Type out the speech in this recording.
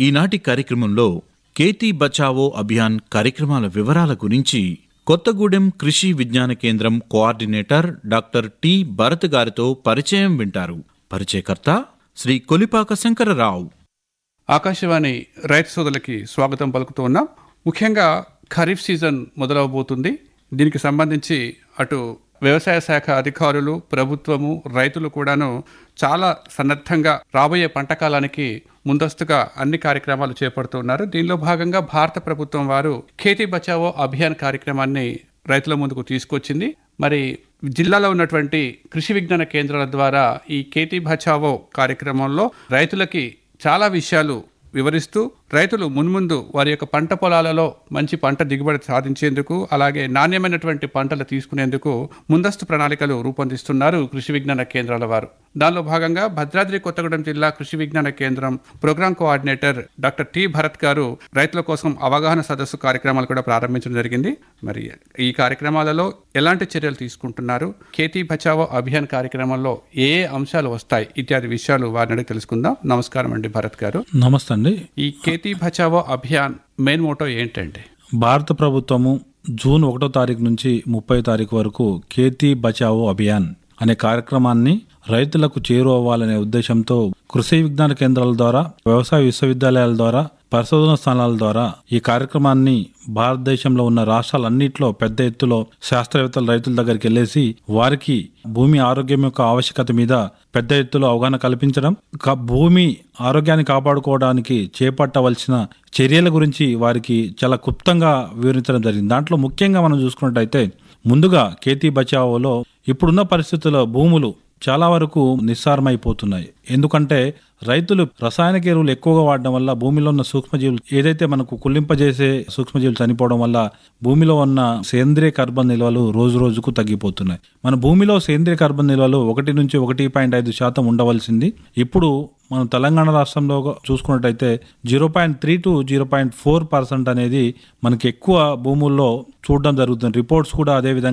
ఈనాటి కార్యక్రమంలో కేతీ బచావో అభియాన్ కార్యక్రమాల వివరాల గురించి కొత్తగూడెం కృషి విజ్ఞాన కేంద్రం కోఆర్డినేటర్ డాక్టర్ టి భరత్ గారితో పరిచయం వింటారు పరిచయకర్త శ్రీ కొలిపాక శంకరరావు ఆకాశవాణి రైతు సోదరులకి స్వాగతం పలుకుతూ ఉన్నాం ముఖ్యంగా ఖరీఫ్ సీజన్ మొదలవబోతుంది దీనికి సంబంధించి అటు వ్యవసాయ శాఖ అధికారులు ప్రభుత్వము రైతులు కూడాను చాలా సన్నద్ధంగా రాబోయే పంట కాలానికి ముందస్తుగా అన్ని కార్యక్రమాలు చేపడుతున్నారు దీనిలో భాగంగా భారత ప్రభుత్వం వారు ఖేతీ బచావో అభియాన్ కార్యక్రమాన్ని రైతుల ముందుకు తీసుకొచ్చింది మరి జిల్లాలో ఉన్నటువంటి కృషి విజ్ఞాన కేంద్రాల ద్వారా ఈ కేటీ బచావో కార్యక్రమంలో రైతులకి చాలా విషయాలు వివరిస్తూ రైతులు మున్ముందు వారి యొక్క పంట పొలాలలో మంచి పంట దిగుబడి సాధించేందుకు అలాగే నాణ్యమైనటువంటి పంటలు తీసుకునేందుకు ముందస్తు ప్రణాళికలు రూపొందిస్తున్నారు కృషి విజ్ఞాన కేంద్రాల వారు దానిలో భాగంగా భద్రాద్రి కొత్తగూడెం జిల్లా కృషి విజ్ఞాన కేంద్రం program coordinator doctor T Bharath గారు రైతుల కోసం అవగాహన సదస్సు కార్యక్రమాలు కూడా ప్రారంభించడం జరిగింది మరి ఈ కార్యక్రమాలలో ఎలాంటి చర్యలు తీసుకుంటున్నారు కేతీ బచావో అభియాన్ కార్యక్రమంలో ఏ ఏ అంశాలు వస్తాయి ఇత్యాది విషయాలు వారిని అడిగి తెలుసుకుందాం నమస్కారం అండి భరత్ గారు నమస్తే అండి ఈ కేతీ బచావో అభియాన్ మెయిన్ మోటో ఏంటండి భారత ప్రభుత్వము జూన్ ఒకటో తారీఖు నుంచి ముప్పై తారీఖు వరకు ఖేతీ బచావో అభియాన్ అనే కార్యక్రమాన్ని రైతులకు చేరువవ్వాలనే ఉద్దేశంతో కృషి విజ్ఞాన కేంద్రాల ద్వారా వ్యవసాయ విశ్వవిద్యాలయాల ద్వారా పరిశోధన స్థానాల ద్వారా ఈ కార్యక్రమాన్ని భారతదేశంలో ఉన్న రాష్ట్రాలన్నింటిలో పెద్ద ఎత్తులో శాస్త్రవేత్తలు రైతుల దగ్గరికి వెళ్ళేసి వారికి భూమి ఆరోగ్యం యొక్క ఆవశ్యకత మీద పెద్ద ఎత్తులో అవగాహన కల్పించడం క- భూమి ఆరోగ్యాన్ని కాపాడుకోవడానికి చేపట్టవలసిన చర్యల గురించి వారికి చాలా క్లుప్తంగా వివరించడం జరిగింది దాంట్లో ముఖ్యంగా మనం చూసుకున్నట్టయితే ముందుగా కేతీ బచావోలో ఇప్పుడున్న పరిస్థితుల్లో భూములు చాలా వరకు నిస్సారమైపోతున్నాయి ఎందుకంటే రైతులు రసాయనిక ఎరువులు ఎక్కువగా వాడడం వల్ల భూమిలో ఉన్న సూక్ష్మజీవులు ఏదైతే మనకు కుళ్ళింపజేసే సూక్ష్మజీవులు చనిపోవడం వల్ల భూమిలో ఉన్న సేంద్రియ కార్బన్ నిల్వలు రోజు రోజుకు తగ్గిపోతున్నాయి మన భూమిలో సేంద్రియ కార్బన్ నిల్వలు ఒకటి నుంచి ఒకటి పాయింట్ ఐదు శాతం ఉండవలసింది ఇప్పుడు మనం తెలంగాణ రాష్ట్రంలో చూసుకున్నట్టయితే zero point three to zero point four percent అనేది మనకి ఎక్కువ భూముల్లో చూడడం జరుగుతుంది రిపోర్ట్స్ కూడా అదే విధంగా